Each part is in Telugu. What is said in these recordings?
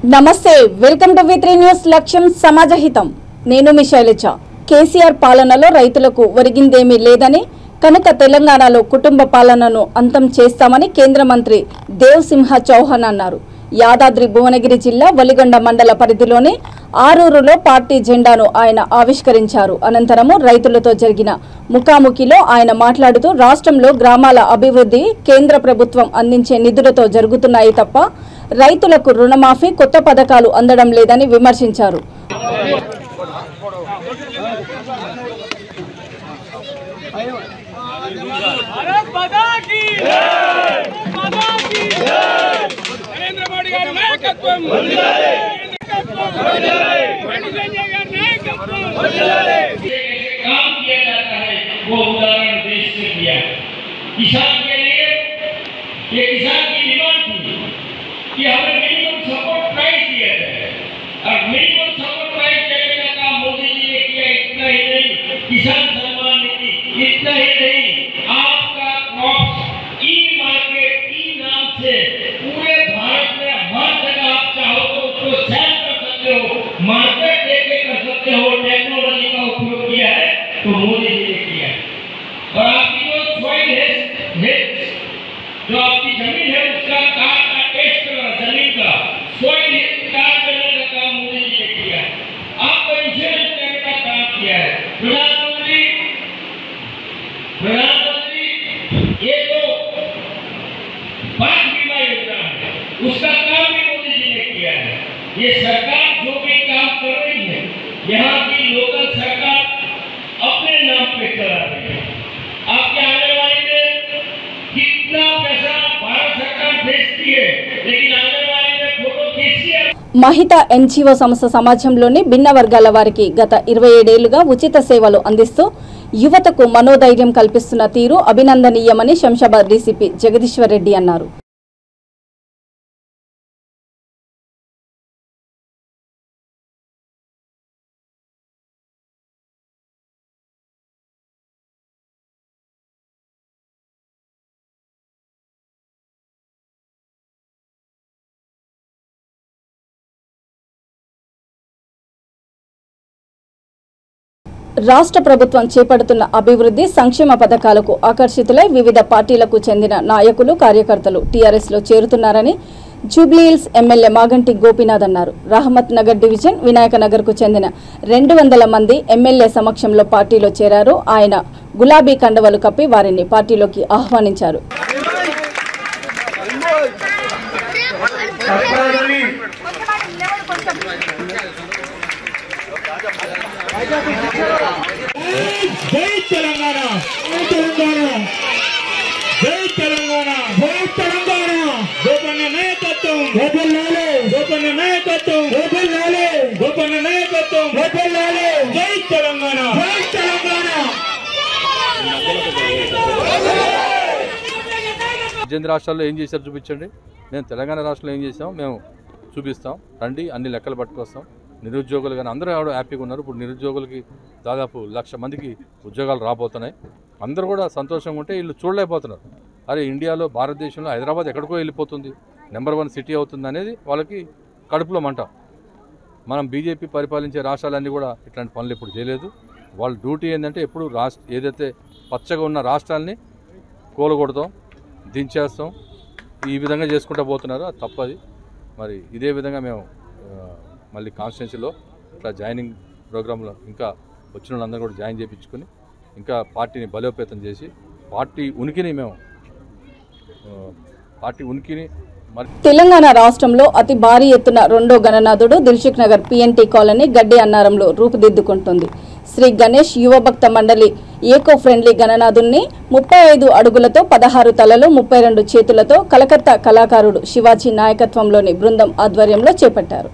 నమస్తే welcome to V three news లక్ష్యం సమాజ హితం నేను మీ శైలజ కేసీఆర్ పాలనలో రైతులకు ఒరిగిందేమీ లేదని కనుక తెలంగాణలో కుటుంబ పాలనను అంతం చేస్తామని కేంద్ర మంత్రి దేవ్ సింహ చౌహాన్ అన్నారు యాదాద్రి భువనగిరి జిల్లా వలిగొండ మండల పరిధిలోని ఆరూరులో పార్టీ జెండాను ఆయన ఆవిష్కరించారు అనంతరము రైతులతో జరిగిన ముఖాముఖిలో ఆయన మాట్లాడుతూ రాష్ట్రంలో గ్రామాల అభివృద్ధి కేంద్ర ప్రభుత్వం అందించే నిధులతో జరుగుతున్నాయి తప్ప రైతులకు రుణమాఫీ కొత్త పథకాలు అందడం లేదని విమర్శించారు भारत माता की माता की నరేంద్ర మోడీ గారి నాయకత్వం काम किया जाता है वो उदाहरण देश से दिया किसान के लिए ये किसान की डिमांड थी कि हमें मिनिमम सपोर्ट प्राइस दिया जाए और मिनिमम सपोर्ट प्राइस देने का काम मोदी जी ने किया इतना ही नहीं किसान सम्मान निधि इतना ही नहीं आपका क्रॉप ई मार्केट ई नाम से पूरे भारत में हर जगह आप चाहो तो उसको सेल कर सकते हो मार्केट लेके कर सकते हो टेक्नोलॉजी का उपयोग किया है तो मोदी जी ने किया है और आपकी जो सॉइल है जो आपकी जमीन है उसका कार्ड का टेस्ट करना जमीन का सॉइल कार्ड करने का काम मोदी जी ने किया है आपको इंश्योरेंस करने का काम किया है प्रधानमंत्री प्रधानमंत्री ये जो पाक बीमा योजना है उसका काम भी मोदी जी ने किया है ये सरकार जो भी काम कर रही है यहाँ की लोकल सरकार अपने नाम पे चला रही है आपके आंगनबाड़ी में कितना पैसा भारत सरकार भेजती है लेकिन आंगनबाड़ी में फोटो खींची है మహిత ఎన్జిఓ సంస్థ సమాజంలోని భిన్న వర్గాల వారికి గత ఇరవై ఏడేళ్లుగా ఉచిత సేవలు అందిస్తూ యువతకు మనోధైర్యం కల్పిస్తున్న తీరు అభినందనీయమని శంషాబాద్ డీసీపీ జగదీశ్వర్ రెడ్డి అన్నారు రాష్ట్ర ప్రభుత్వం చేపడుతున్న అభివృద్ధి సంక్షేమ పథకాలకు ఆకర్షితులై వివిధ పార్టీలకు చెందిన నాయకులు కార్యకర్తలు టీఆర్ఎస్ లో చేరుతున్నారని జూబ్లీహిల్స్ ఎమ్మెల్యే మాగంటి గోపీనాథ్ అన్నారు రహమత్ నగర్ డివిజన్ వినాయక నగర్ కు చెందిన రెండు వందల మంది ఎమ్మెల్యే సమక్షంలో పార్టీలో చేరారు ఆయన గులాబీ కండవలు కప్పి వారిని పార్టీలోకి ఆహ్వానించారు జై తెలంగాణ జై తెలంగాణ జై తెలంగాణ జై తెలంగాణ గోపన్న నాయకత్వం గోపన్నాలే గోపన్న నాయకత్వం గోపన్నాలే గోపన్న నాయకత్వం గోపన్నాలే జై తెలంగాణ జై తెలంగాణ పద్దెనిమిది రాష్ట్రాల్లో ఏం చేశారు చూపించండి మేము తెలంగాణ రాష్ట్రంలో ఏం చేసాం మేము చూపిస్తాం రండి అన్ని లెక్కలు పట్టుకొస్తాం నిరుద్యోగులు కానీ అందరూ ఎవరు హ్యాపీగా ఉన్నారు ఇప్పుడు నిరుద్యోగులకి దాదాపు లక్ష మందికి ఉద్యోగాలు రాబోతున్నాయి అందరూ కూడా సంతోషంగా ఉంటే వీళ్ళు చూడలేకపోతున్నారు అరే ఇండియాలో భారతదేశంలో హైదరాబాద్ ఎక్కడికో వెళ్ళిపోతుంది నెంబర్ వన్ సిటీ అవుతుంది అనేది వాళ్ళకి కడుపులో మంట మనం బీజేపీ పరిపాలించే రాష్ట్రాలన్నీ కూడా ఇట్లాంటి పనులు ఇప్పుడు చేయలేదు వాళ్ళ డ్యూటీ ఏంటంటే ఎప్పుడు రాష్ట్ర ఏదైతే పచ్చగా ఉన్న రాష్ట్రాలని కూలగొడతాం దించేస్తాం ఈ విధంగా చేసుకుంటూ పోతున్నారు అది తప్పది మరి ఇదే విధంగా మేము ఆ, మళ్ళీ కాన్స్టిట్యున్సీలో ఇట్లా జాయినింగ్ ప్రోగ్రాంలో ఇంకా వచ్చిన వాళ్ళందరూ కూడా జాయిన్ చేయించుకొని ఇంకా పార్టీని బలోపేతం చేసి పార్టీ ఉనికిని మేము ఆ, పార్టీ ఉనికిని మరి తెలంగాణ రాష్ట్రంలో అతి భారీ ఎత్తున రెండో గణనాథుడు దిల్సుఖ్ నగర్ పిఎన్టీ కాలనీ గడ్డి అన్నారంలో రూపుదిద్దుకుంటుంది శ్రీ గణేష్ యువభక్త మండలి ఏకో ఫ్రెండ్లీ గణనాథుణ్ణి ముప్పై ఐదు అడుగులతో పదహారు తలలు ముప్పై రెండు చేతులతో కలకత్తా కళాకారుడు శివాజీ నాయకత్వంలోని బృందం ఆధ్వర్యంలో చేపట్టారు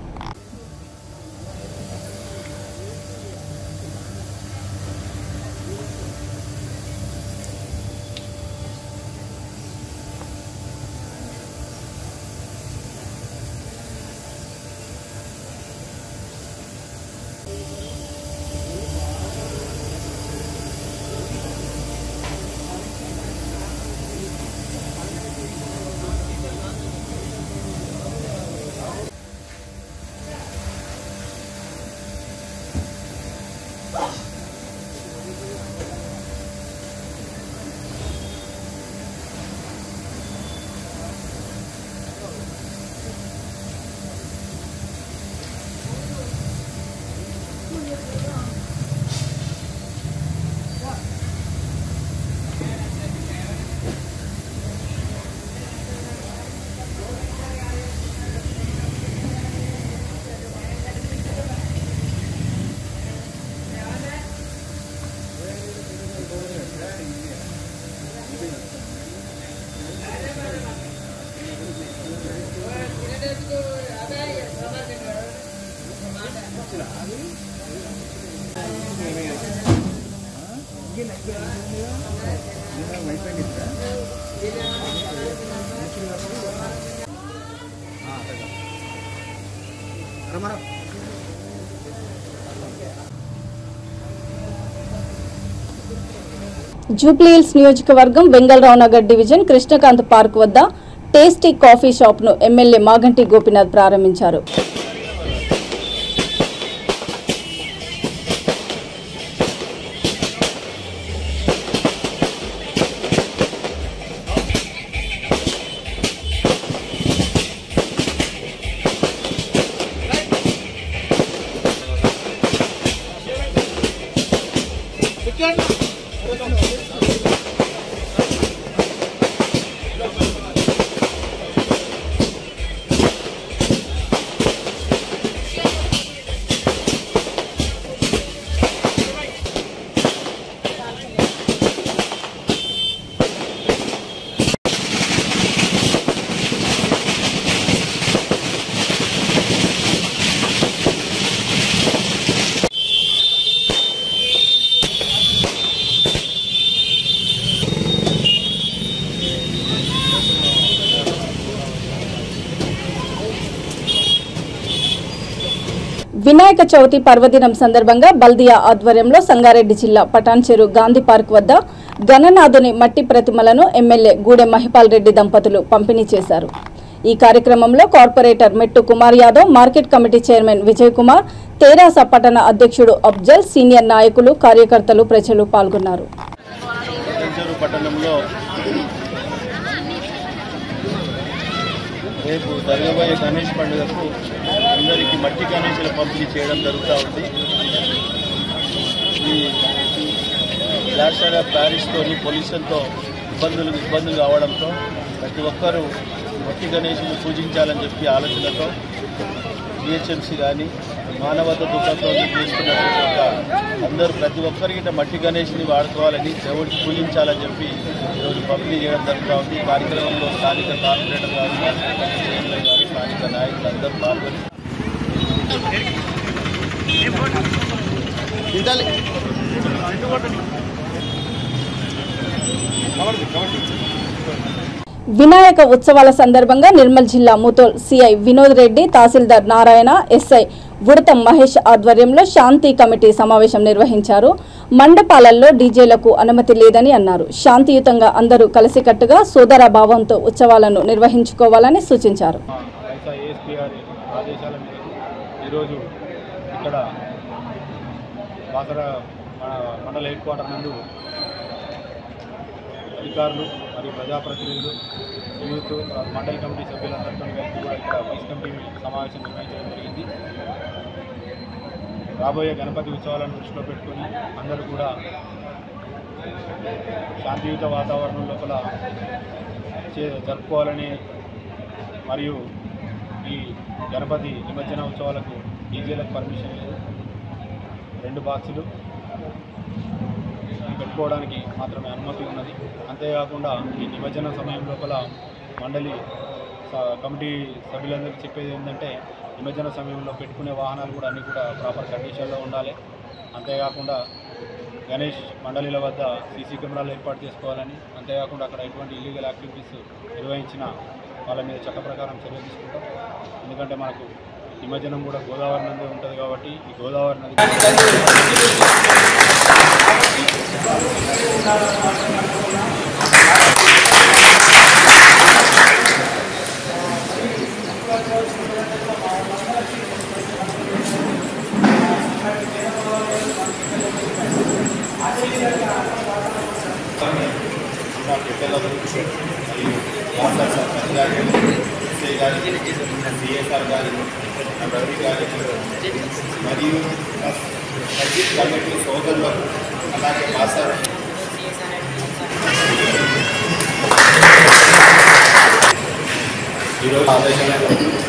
జూబ్లీహిల్స్ నియోజకవర్గం వెంగళరావు నగర్ డివిజన్ కృష్ణకాంత్ పార్క్ వద్ద టేస్టీ కాఫీ షాప్ ను ఎమ్మెల్యే మాగంటి గోపినాథ్ ప్రారంభించారు వినాయక చవితి పర్వదినం సందర్భంగా బల్దియా ఆధ్వర్యంలో సంగారెడ్డి జిల్లా పటాన్చెరు గాంధీ పార్క్ వద్ద గణనాథుని మట్టి ప్రతిమలను ఎమ్మెల్యే గూడెం మహిపాల్ రెడ్డి దంపతులు పంపిణీ చేశారు ఈ కార్యక్రమంలో corporator Mettu Kumar Yadav market committee chairman Vijay Kumar Terasa పట్టణ అధ్యక్షుడు అఫ్జల్ సీనియర్ నాయకులు కార్యకర్తలు ప్రజలు పాల్గొన్నారు పటంచెరు పట్టణంలో రేపు జరగబోయే గణేష్ పండుగకు అందరికీ మట్టి గణేషుల పంపిణీ చేయడం జరుగుతూ ఉంది ఈ లాస్టర్ ఆఫ్ ప్యారిస్తోని పొల్యూషన్తో ఇబ్బందులు ఇబ్బందులు కావడంతో ప్రతి ఒక్కరూ మట్టి గణేషులు పూజించాలని చెప్పి ఆలోచనతో జిహెచ్ఎంసీ కానీ మానవత దుఃఖంతో చేసుకున్నటువంటి ఒక అందరూ ప్రతి ఒక్కరికి ఇట్లా మట్టి గణేష్ని వాడుకోవాలని దేవుడికి పూజించాలని చెప్పి ఈరోజు పంపిణీ చేయడం జరుగుతూ ఉంది ఈ కార్యక్రమంలో స్థానిక కార్పొరేటర్ గారు స్థానిక చైర్మన్ గారు స్థానిక నాయకులు అందరూ పాల్గొని వినాయక ఉత్సవాల సందర్భంగా నిర్మల్ జిల్లా ముతోల్ సిఐ వినోద్ రెడ్డి తహసీల్దార్ నారాయణ ఎస్ఐ ఉడతం మహేష్ ఆధ్వర్యంలో శాంతి కమిటీ సమావేశం నిర్వహించారు మండపాలల్లో డీజేలకు అనుమతి లేదని అన్నారు శాంతియుతంగా అందరూ కలిసికట్టుగా సోదర భావంతో ఉత్సవాలను నిర్వహించుకోవాలని సూచించారు పైసా ఏఎస్పీ గారి ఆదేశాల మేరకు ఈరోజు ఇక్కడ బాసర మన మండల హెడ్ క్వార్టర్ నందు అధికారులు మరియు ప్రజాప్రతినిధులు యూత్ తర్వాత మండల కమిటీ సభ్యులందరితో కలిపి కూడా ఇక్కడ పీస్ కమిటీ సమావేశం నిర్వహించడం జరిగింది రాబోయే గణపతి ఉత్సవాలను దృష్టిలో పెట్టుకొని అందరూ కూడా శాంతియుత వాతావరణం లోపల చే జరుపుకోవాలని మరియు ఈ గణపతి నిమజ్జన ఉత్సవాలకు డీజేలకు పర్మిషన్ లేదు రెండు బాక్సులు పెట్టుకోవడానికి మాత్రమే అనుమతి ఉన్నది అంతేకాకుండా ఈ నిమజ్జన సమయం లోపల మండలి స- కమిటీ సభ్యులందరికీ చెప్పేది ఏంటంటే నిమజ్జన సమయంలో పెట్టుకునే వాహనాలు కూడా అన్నీ కూడా ప్రాపర్ కండిషన్లో ఉండాలి అంతేకాకుండా గణేష్ మండలిల వద్ద సీసీ కెమెరాలు ఏర్పాటు చేసుకోవాలని అంతేకాకుండా అక్కడ ఎటువంటి ఇల్లీగల్ యాక్టివిటీస్ నిర్వహించిన వాళ్ళ మీద చట్ట ప్రకారం చర్య తీసుకుంటాం ఎందుకంటే మనకు నిమజ్జనం కూడా గోదావరి నది ఉంటుంది కాబట్టి ఈ గోదావరి నది మా పెద్దలకు మరియు రాష్ట్ర సర్పంచ్ గారి ఎస్ఐ గారి సిఎస్ఆర్ గారి రవి గారి మరియు మస్జిద్ కమిటీ సోదరులకు అలాగే మాస్టర్ ఈరోజు ఆదేశాలు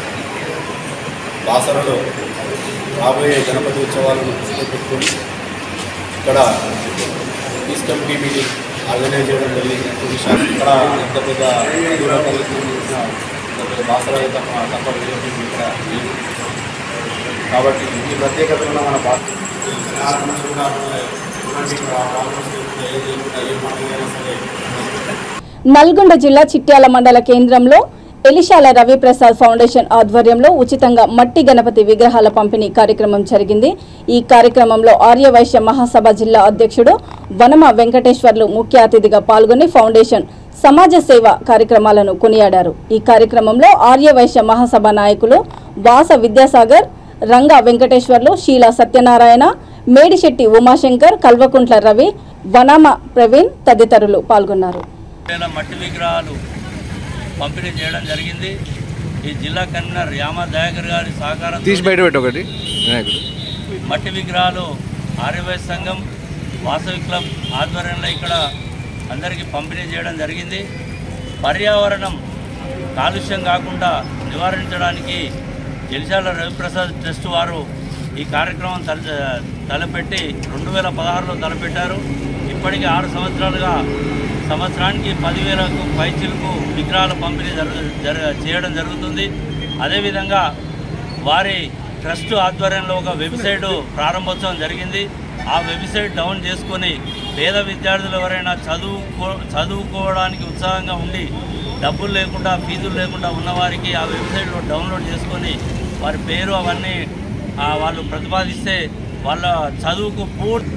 బాసరలో రాబోయే గణపతి ఉత్సవాలను దృష్టిలో పెట్టుకొని ఇక్కడ పీస్ కమిటీ మీటింగ్ ఆర్గనైజ్ చేయడం జరిగింది కొన్ని శాతం ఇక్కడ ఎంత పెద్ద దూరపల్లి ఇంత పెద్ద బాసర అయితే తప్ప తప్ప వేరే people ఇక్కడ లేదు. కాబట్టి ఈ ప్రత్యేకతలో మన భారత ఎటువంటి ప్రాబ్లమ్స్ లేకుండా ఏది లేకుండా ఏ పండుగ అయినా సరే నల్గొండ జిల్లా చిట్యాల మండల కేంద్రంలో ఎలిశాల రవిప్రసాద్ ఫౌండేషన్ ఆధ్వర్యంలో ఉచితంగా మట్టి గణపతి విగ్రహాల పంపిణీ కార్యక్రమం జరిగింది ఈ కార్యక్రమంలో ఆర్యవైశ్య మహాసభ జిల్లా అధ్యక్షుడు వనమ వెంకటేశ్వర్లు ముఖ్య అతిథిగా పాల్గొని ఫౌండేషన్ సమాజ సేవ కార్యక్రమాలను కొనియాడారు ఈ కార్యక్రమంలో ఆర్యవైశ్య మహాసభ నాయకులు వాస విద్యాసాగర్ రంగా వెంకటేశ్వర్లు శీలా సత్యనారాయణ మేడిశెట్టి ఉమాశంకర్ కల్వకుంట్ల రవి వనమ ప్రవీణ్ తదితరులు పాల్గొన్నారు వేల మట్టి విగ్రహాలు పంపిణీ చేయడం జరిగింది ఈ జిల్లా కన్వీనర్ యామ దయాకర్ గారి సహకారం తీసి బయట పెట్టి ఒకటి వినాయకుడు మట్టి విగ్రహాలు ఆర్యవై సంఘం వాసవి క్లబ్ ఆధ్వర్యంలో ఇక్కడ అందరికీ పంపిణీ చేయడం జరిగింది పర్యావరణం కాలుష్యం కాకుండా నివారించడానికి ఎలిశాల రవిప్రసాద్ ట్రస్ట్ వారు ఈ కార్యక్రమం తల తలపెట్టి రెండు వేల పదహారులో తలపెట్టారు ఇప్పటికి ఆరు సంవత్సరాలుగా సంవత్సరానికి పదివేలకు పైచిలకు విగ్రహాల పంపిణీ జరు జర చేయడం జరుగుతుంది అదేవిధంగా వారి ట్రస్ట్ ఆధ్వర్యంలో ఒక వెబ్సైట్ ప్రారంభోత్సవం జరిగింది ఆ వెబ్సైట్ డౌన్ చేసుకొని పేద విద్యార్థులు ఎవరైనా చదువుకో చదువుకోవడానికి ఉత్సాహంగా ఉండి డబ్బులు లేకుండా ఫీజులు లేకుండా ఉన్నవారికి ఆ వెబ్సైట్లో డౌన్లోడ్ చేసుకొని వారి పేరు అవన్నీ ఆ, వాళ్ళు ప్రతిపాదిస్తే వాళ్ళ చదువుకు పూర్తి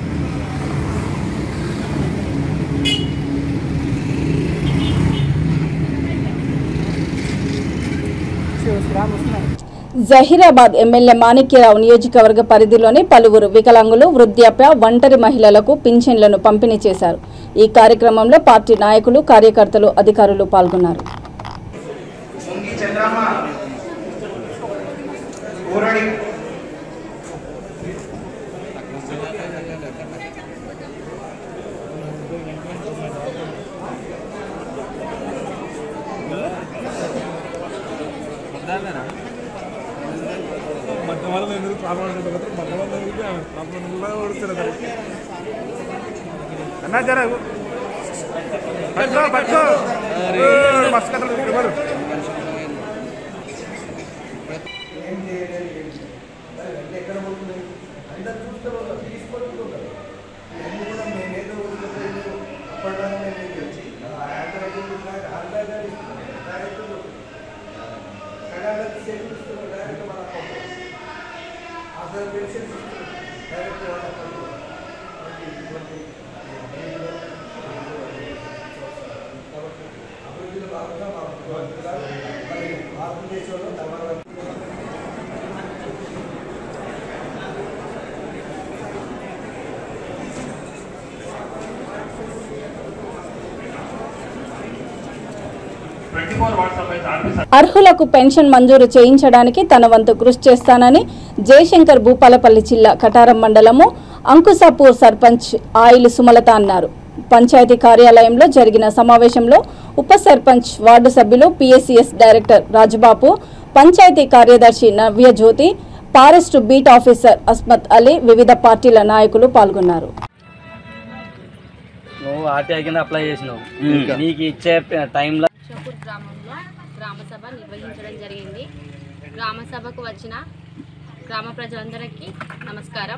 జహీరాబాద్ ఎమ్మెల్యే మాణిక్యరావు నియోజకవర్గ పరిధిలోని పలువురు వికలాంగులు వృద్ధాప్య ఒంటరి మహిళలకు పింఛన్లను పంపిణీ చేశారు ఈ కార్యక్రమంలో పార్టీ నాయకులు కార్యకర్తలు అధికారులు పాల్గొన్నారు ముంగి చంద్రమ్మ ఊరడి అన్నా జర పట్టుకో పట్టుకో మస్తు కథలు ఎవరు అర్హులకు పెన్షన్ మంజూరు చేయించడానికి తన వంతు కృషి చేస్తానని జయశంకర్ భూపాలపల్లి జిల్లా కటారం మండలము అంకుసాపూర్ సర్పంచ్ ఆయిల్ సుమలత అన్నారు పంచాయతీ కార్యాలయంలో జరిగిన సమావేశంలో ఉప సర్పంచ్ వార్డు సభ్యులు పిఎస్సిఎస్ డైరెక్టర్ రాజబాబు పంచాయతీ కార్యదర్శి Navya Jyothi forest beat officer Asmath Ali వివిధ పార్టీల నాయకులు పాల్గొన్నారు నువ్వు ఆర్టీఐ కింద అప్లై చేసినావు నీకు ఇచ్చే టైంలో షాపూర్ గ్రామంలో గ్రామ సభ నిర్వహించడం జరిగింది గ్రామ సభకు వచ్చిన గ్రామ ప్రజలందరికీ నమస్కారం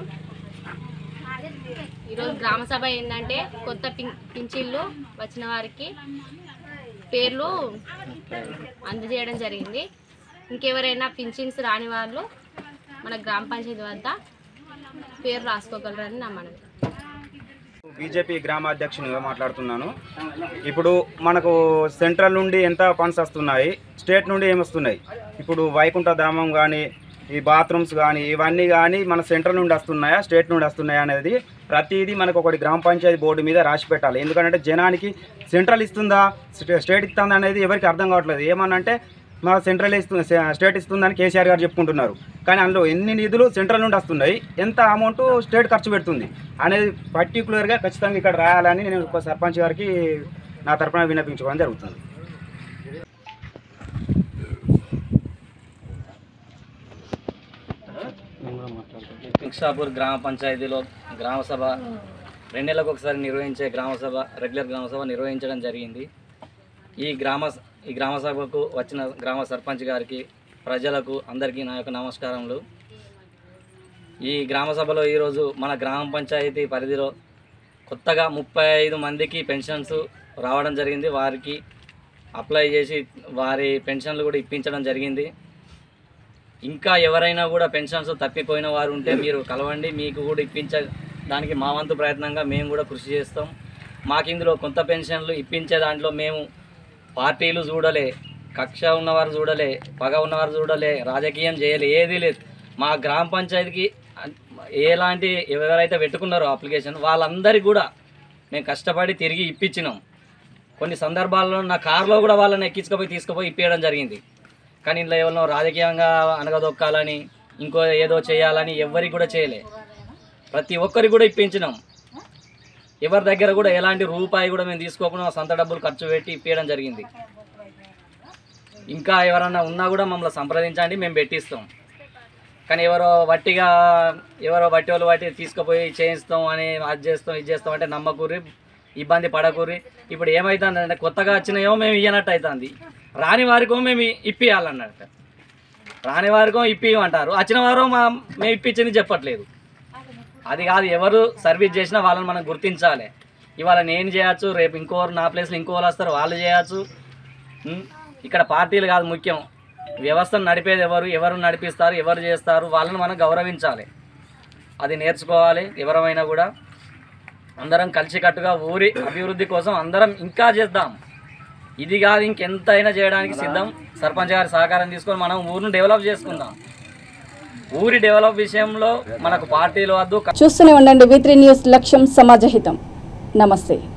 ఈరోజు గ్రామ సభ ఏంటంటే కొత్త పిం- పింఛన్లు వచ్చిన వారికి పేర్లు అందజేయడం జరిగింది ఇంకెవరైనా పింఛన్స్ రాని వాళ్ళు మన గ్రామ పంచాయతీ వద్ద పేరు రాసుకోగలరని నా మనవి బీజేపీ గ్రామ అధ్యక్షునిగా మాట్లాడుతున్నాను ఇప్పుడు మనకు సెంట్రల్ నుండి ఎంత ఫండ్స్ వస్తున్నాయి స్టేట్ నుండి ఏమి వస్తున్నాయి ఇప్పుడు వైకుంఠ ధామం కానీ ఈ బాత్రూమ్స్ కానీ ఇవన్నీ కానీ మన సెంట్రల్ నుండి వస్తున్నాయా స్టేట్ నుండి వస్తున్నాయా అనేది ప్రతిదీ మనకు ఒకటి గ్రామ పంచాయతీ బోర్డు మీద రాసి పెట్టాలి ఎందుకంటే జనానికి సెంట్రల్ ఇస్తుందా స్టే- స్టేట్ ఇస్తుందా అనేది ఎవరికి అర్థం కావట్లేదు ఏమనంటే మా సెంట్రల్ ఇస్తుంది స్టేట్ ఇస్తుందని కేసీఆర్ గారు చెప్పుకుంటున్నారు కానీ అందులో ఎన్ని నిధులు సెంట్రల్ నుండి వస్తున్నాయి ఎంత అమౌంట్ స్టేట్ ఖర్చు పెడుతుంది అనేది పర్టికులర్గా ఖచ్చితంగా ఇక్కడ రాయాలని నేను ఒక సర్పంచ్ గారికి నా తరపున విన్నపించుకోవడం జరుగుతుంది భిక్షాపూర్ గ్రామ పంచాయతీలో గ్రామ సభ రెండు నెలలకు ఒకసారి నిర్వహించే గ్రామ సభ రెగ్యులర్ గ్రామ సభ నిర్వహించడం జరిగింది ఈ గ్రామ ఈ గ్రామ సభకు వచ్చిన గ్రామ సర్పంచ్ గారికి ప్రజలకు అందరికీ నా యొక్క నమస్కారములు ఈ గ్రామ సభలో ఈరోజు మన గ్రామ పంచాయతీ పరిధిలో కొత్తగా ముప్పై ఐదు మందికి పెన్షన్స్ రావడం జరిగింది వారికి అప్లై చేసి వారి పెన్షన్లు కూడా ఇప్పించడం జరిగింది ఇంకా ఎవరైనా కూడా పెన్షన్స్ తప్పిపోయిన వారు ఉంటే మీరు కలవండి మీకు కూడా ఇప్పించడానికి మా వంతు ప్రయత్నంగా మేము కూడా కృషి చేస్తాం మాకు ఇందులో కొత్త పెన్షన్లు ఇప్పించే దాంట్లో మేము పార్టీలు చూడలే కక్ష ఉన్నవారు చూడలే పగ ఉన్నవారు చూడలే రాజకీయం చేయలే ఏదీ లేదు మా గ్రామ పంచాయతీకి అన్- ఎలాంటి ఎవరైతే పెట్టుకున్నారో అప్లికేషన్ వాళ్ళందరికీ కూడా మేము కష్టపడి తిరిగి ఇప్పించినాం కొన్ని సందర్భాల్లో నా కారులో కూడా వాళ్ళని ఎక్కించుకపోయి తీసుకుపోయి ఇప్పించడం జరిగింది కానీ ఇందులో ఎవరినో రాజకీయంగా అనగదొక్కాలని ఇంకో ఏదో చేయాలని ఎవరికి కూడా చేయలే ప్రతి ఒక్కరికి కూడా ఇప్పించినాం ఎవరి దగ్గర కూడా ఎలాంటి రూపాయి కూడా మేము తీసుకోకుండా సొంత డబ్బులు ఖర్చు పెట్టి ఇప్పించడం జరిగింది ఇంకా ఎవరన్నా ఉన్నా కూడా మమ్మల్ని సంప్రదించండి మేము పెట్టిస్తాం కానీ ఎవరో వట్టిగా ఎవరో వట్టి వాళ్ళు వట్టి తీసుకుపోయి చేయిస్తాం అని అది చేస్తాం ఇది చేస్తాం అంటే నమ్మకూరి ఇబ్బంది పడకూరి ఇప్పుడు ఏమవుతుందంటే కొత్తగా వచ్చినాయో మేము ఇయ్యనట్టు అవుతుంది రాని వారికో మేము ఇప్పియాలన్నట్టు రాని వారికో ఇప్పియమంటారు వచ్చిన వారు మా మేము ఇప్పించింది చెప్పట్లేదు అది కాదు ఎవరు సర్వీస్ చేసినా వాళ్ళని మనం గుర్తించాలి ఇవాళ నేను చేయొచ్చు రేపు ఇంకోరు నా ప్లేస్లో ఇంకోరు వస్తారు వాళ్ళు చేయొచ్చు ఉం? ఇక్కడ పార్టీలు కాదు ముఖ్యం వ్యవస్థను నడిపేది ఎవరు ఎవరు నడిపిస్తారు ఎవరు చేస్తారు వాళ్ళని మనం గౌరవించాలి అది నేర్చుకోవాలి ఎవరమైనా కూడా అందరం కలిసికట్టుగా ఊరి అభివృద్ధి కోసం అందరం ఇంకా చేద్దాం ఇది కాదు ఇంకెంతైనా చేయడానికి సిద్ధం సర్పంచ్ గారి సహకారం తీసుకొని మనం ఊరిని డెవలప్ చేసుకుందాం ఊరి డెవలప్ విషయంలో మనకు పార్టీలు వద్దు చూస్తూనే ఉండండి వి త్రీ న్యూస్ లక్ష్యం సమాజహితం నమస్తే